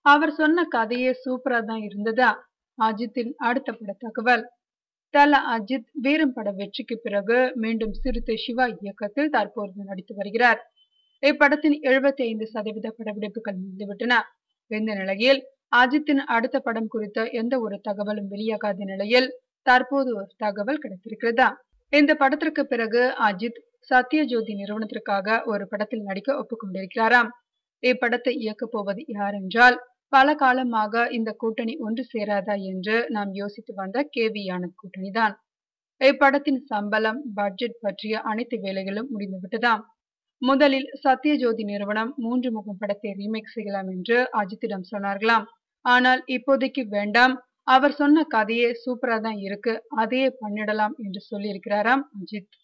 அவர் சொன்ன கதையே சூப்பரா தான் இருந்ததா அஜித்தின் அடுத்த பட தகவல் தல அஜித் வீரம் பட வெற்றிக்கு பிறகு மீண்டும் சிறுத்தை சிவா இயக்கத்தில் தற்போது நடித்து வருகிறார் இப்படத்தின் எழுபத்தி ஐந்து சதவீத படப்பிடிப்புகள் முடிந்துவிட்டன இந்த நிலையில் அஜித்தின் அடுத்த படம் குறித்த எந்த ஒரு தகவலும் வெளியாகாத நிலையில் தற்போது ஒரு தகவல் கிடைத்திருக்கிறதா இந்த படத்திற்கு பிறகு அஜித் சத்யஜோதி நிறுவனத்திற்காக ஒரு படத்தில் நடிக்க ஒப்புக்கொண்டிருக்கிறாராம் இப்படத்தை இயக்கப் போவது யார் என்றால் பல காலமாக இந்த கூட்டணி ஒன்று சேராதா என்று நாம் யோசித்து வந்த கே வி ஆனந்த் கூட்டணிதான் இப்படத்தின் சம்பளம் பட்ஜெட் பற்றிய அனைத்து வேலைகளும் முடிந்துவிட்டதாம் முதலில் சத்யஜோதி நிறுவனம் மூன்று முகம் படத்தை ரீமேக் செய்யலாம் என்று அஜித்திடம் சொன்னார்களாம் ஆனால் இப்போதைக்கு வேண்டாம் அவர் சொன்ன கதையே சூப்பரா தான் இருக்கு அதையே பண்ணிடலாம் என்று சொல்லியிருக்கிறாராம் அஜித்